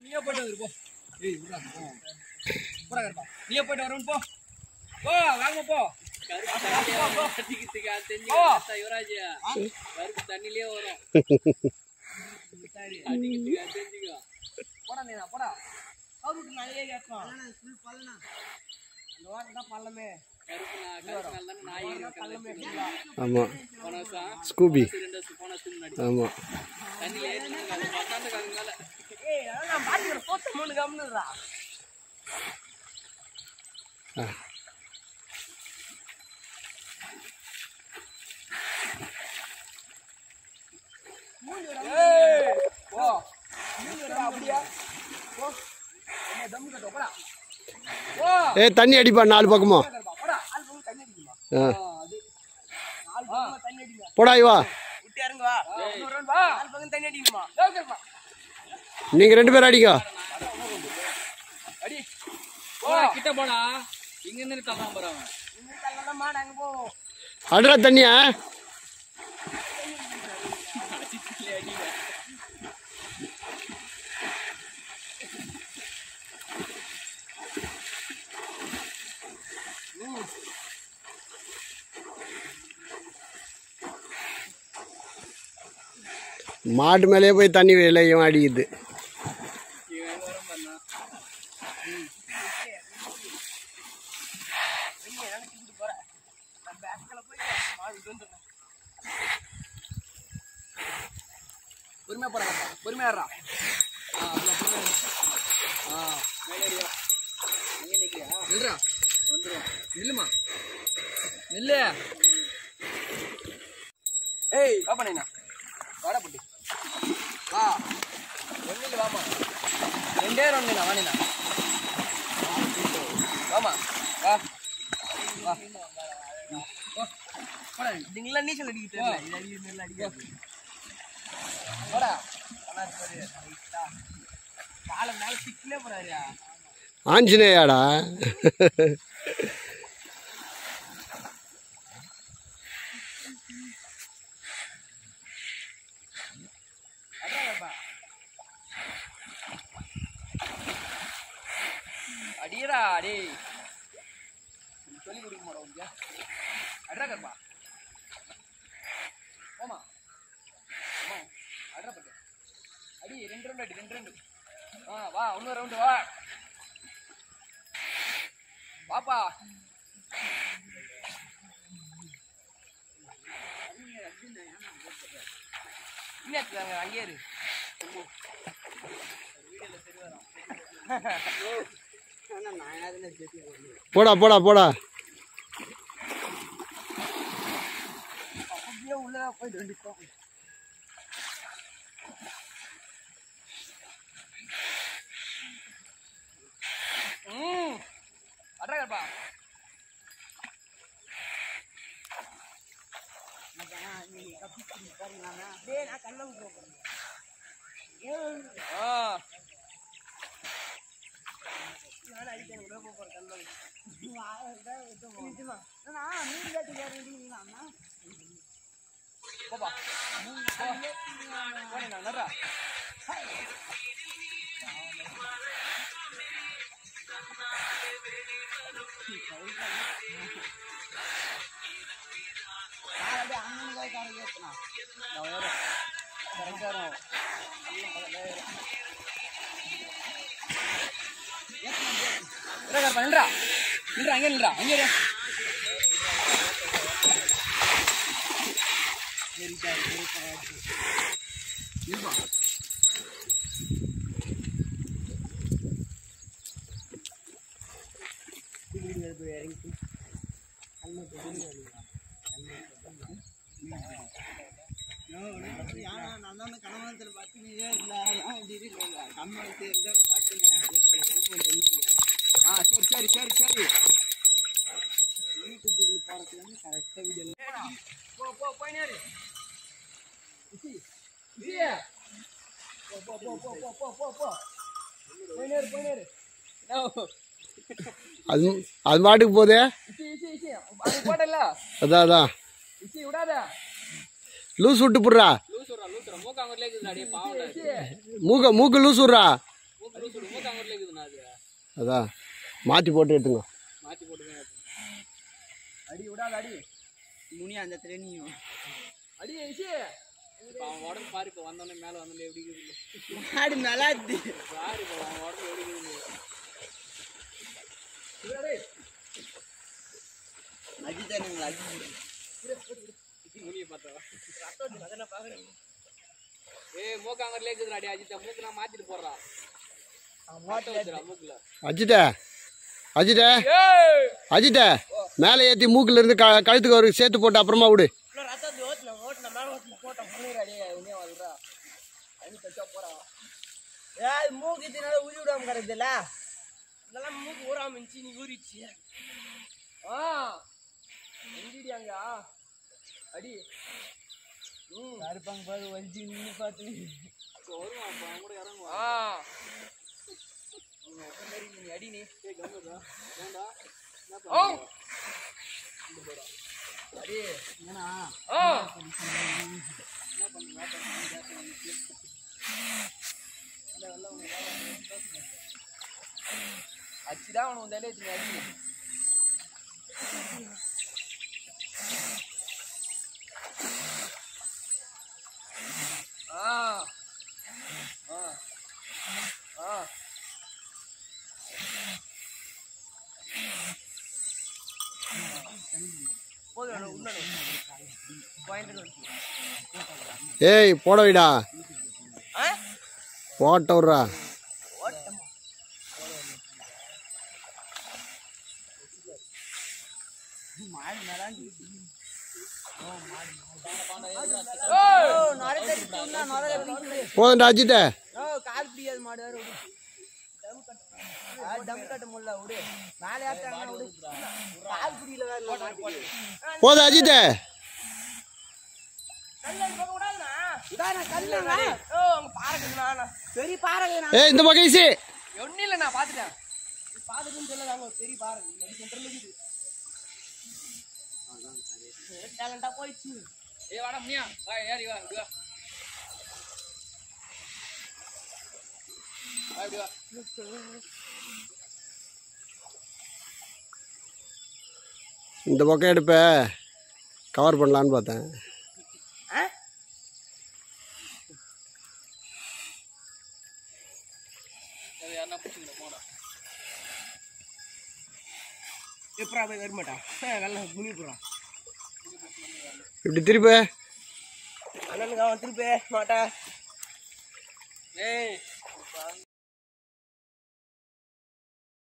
நீயே போயிட்டு வந்துரு போ ஏய் விட்றா போ போடா கருப்பா நீயே போயிட்டு வரணும் போ போ வாங்க போ அடிக்கிறதுக்கு அது தெரிஞ்சு ஓ. யுவராஜ் கருப்பு தண்ணிலே வரும் அடிக்கிறதுக்கு அது தெரிஞ்சுக்கோ போடா நீனா போடா அவருக்கு நிறைய கேட்கும் அந்த வாரம் தான் பள்ளமே கருப்பு நான் கருப்பு நாள் தானே நான் ஏறி பள்ளமே உட்காந்து ஆமாம் போன வருஷம் ஸ்கூபி ரெண்டு வருஷம் போன வருஷம் முன்னாடி ஆமாம் தண்ணியில ஏறி அது பத்தாண்டுக்காரங்க மேல ஏய் அதான் நான் பாத்துக்கிறேன் போத்த மூணு கம்னுடா ஏய் போ நீங்கடா அப்படியே போ என்ன தம் கட்ட போடா போ ஏ தண்ணி அடிப்பா நாலு பக்கமும் போடா ஆள் போய் தண்ணி அடிக்குமா ஆ அது ஆள் போய் தண்ணி அடிக்குமா போடா இவா விட்டு இறங்கு வா இன்னொரு round வா ஆள் பக்கம் தண்ணி அடிக்குமா யோகர்மா நீங்கள் ரெண்டு பேரும் அடிங்க அடி போடா கிட்ட போடா இங்க இருந்து தள்ளாம போறான் இந்த கல்லெல்லாம் மாடு அங்க போ அடுறா தண்ணியா மாட்டு மேலேயே போய் தண்ணி விளையும் அடிக்குது இவன் எங்க வரும் பண்ணா நீங்க நினைச்சிட்டு போற நான் பேஸ்கல போய் மாடு விட்டு வந்துடுறேன் பொறுமையா போறா பொறுமையா இருடா ஆ அப்படியே பொறுமையா இரு. ஆ மேலே ஏறியா எங்க நிக்கிறியா நில்றா வந்துரும் நில்லுமா நில்லு ஏய் வா பண்ணா வாடா புட்டி வா ஒன்னில் வாமா ரெண்டே ரெண்டு நான் வாணினா வாமா வா வா ஓ, போடா இதுங்களாம் நீச்சல் அடிக்கிட்டு தெரியல இது அடி இது அடிக்க போடா நல்லா இருப்பாரு ரைட்டா காலை மேல சிக்கலே போறாருயா ஆஞ்சநேயாடா அதான் அடியடா டேய் நீ சொல்லி கொடுக்க மாட்டா உனக்கு அட்ரா கருப்பா போமா அம்மா அட்ரா பட்டு அடி ரெண்டு ரவுண்டு அடி ரெண்டு ரவுண்டு ஆ வா இன்னொரு ரவுண்டு வா வாப்பா இன்னும் அங்கேயே இரு போடா போடா போடா அப்படியே உள்ள போயிட்டு வந்துட்டோம் ம் அட்ரா கருப்பா ஆ போப்பா போ. போனே நான் நடுறா. நான் வரேன். கரெக்டா வரும். இரு கருப்பா, நில்றா. நில்றா, அங்கே நில்றா, அங்கே இரு. நில்பா. ஆ சரி சரி சரி சரி போ போ போயினே இரு. இசி, இசி. போ போ போ போ போ போ போ போ போயினே இரு போயினே இரு நோ. அது அது மாட்டுக்கு போதே இசி இசி இசி அது போட்டல அதான் அதான் இசி விடாத லூஸ் விட்டு புடுறா லூசுரா லூசுரா மூக்காங்கட்லே இருக்குது அடியே பாவம் இசி மூக்க மூக்கு லூஸ் விட்றா மூக்கு அது சொல்லு மூக்காங்கூர்ல இருக்குதுண்ணா அது அதான் மாற்றி போட்டு எடுத்துங்க மாற்றி போட்டு தான் எடுத்தேன். அடி விடாத அடி முனி அந்த இடத்துல நீயும் அடி ஐசி இப்ப அவன் உடம்பு பாரு இப்போ வந்தோடனே மேலே வந்தோடனே எப்படி இருக்குது மாடு நல்லா இருக்கு பாரு இப்போ அவன் உடம்பு எப்படி இருக்குது அடித்தானுங்க அடி முனியை பார்த்தா ஏய் மூக்காங்கூர்ல இருக்குதுடா அடி அஜித்தா மூக்கெல்லாம் மாத்திட்டு போடுறா மாட்ட வச்சுடா மூக்குல அஜித்தே அஜித்தே அஜித்தே மேலே ஏற்றி மூக்கில் இருந்து க கழுத்துக்கு ஒரு சேர்த்து போட்டு அப்புறமா விடு ரத்தத்தை ஓட்டுன ஓட்டுன மேல ஓட்டுன போட்ட முன்னேற அடி உன்னே வந்துடா தண்ணி கச்சா போறா ஏய் மூக்கு தினால ஊறி விடாம கிடக்குதுல்ல இதெல்லாம் மூக்கு ஊறாம இருந்துச்சு நீ ஊறிச்சு ஆ எங்கிடி அங்க அடி ம் கருப்பாங்க பாரு வலிச்சு நின்று பார்த்து வருவான் அப்போ அவன் கூட இறங்குவான் ஆ அவங்க ஒத்த மாதிரி நீ அடி நீ ஏய் கம்முடா ஏன்டா என்ன ஓ பண்ண அடி ஏன்னா ஆ அச்சுதான் அவனுக்கு வந்தாலே வச்சு அடி ஆ ஆ ஆ போதும் உண்மை பாயிண்ட் ஏய் போட வைடா ஆ போட்ட விட்றா ஓட்டமா மாடு மேலாண்டி போதும்டா அஜித்தே கால் பிடிக்காது மாடு வேற விடு தம் கட்டு ஆ, தம் கட்ட முடியல விடு மேலே ஏற்றாங்க விடு கால் பிடிக்கல வேற இல்லை மாட்டுக்கு. போதும் அஜித்தே இதாண்ணா, கல்லுண்ணா. ஓ, அங்க பாறை இருக்குண்ணா. பெரிய பாறை இருக்குண்ணா. ஏய் இந்த பக்கம் ஈசி ஒண்ணும் இல்ல நான் பாத்துட்டேன் பாத்துட்டுன்னு சொல்லலாங்க ஒரு பெரிய பாறை இருக்கு. அது சென்டர்ல இருக்குது டேலண்டா போயிடுச்சு ஏய் வாடா முனியா வா ஏறி வா இப்படி வா வா இப்படி வா இந்த பக்கம் எடுப்ப கவர் பண்ணலான்னு பார்த்தேன் ஆ? சரி யாருன்னா பிடிச்சிங்க போடா எப்படா போய் வரமாட்டா நல்லா குனி போறான் இப்படி திருப்பி அண்ணனுக்கு அவன் திருப்பி மாட்டா ஏய்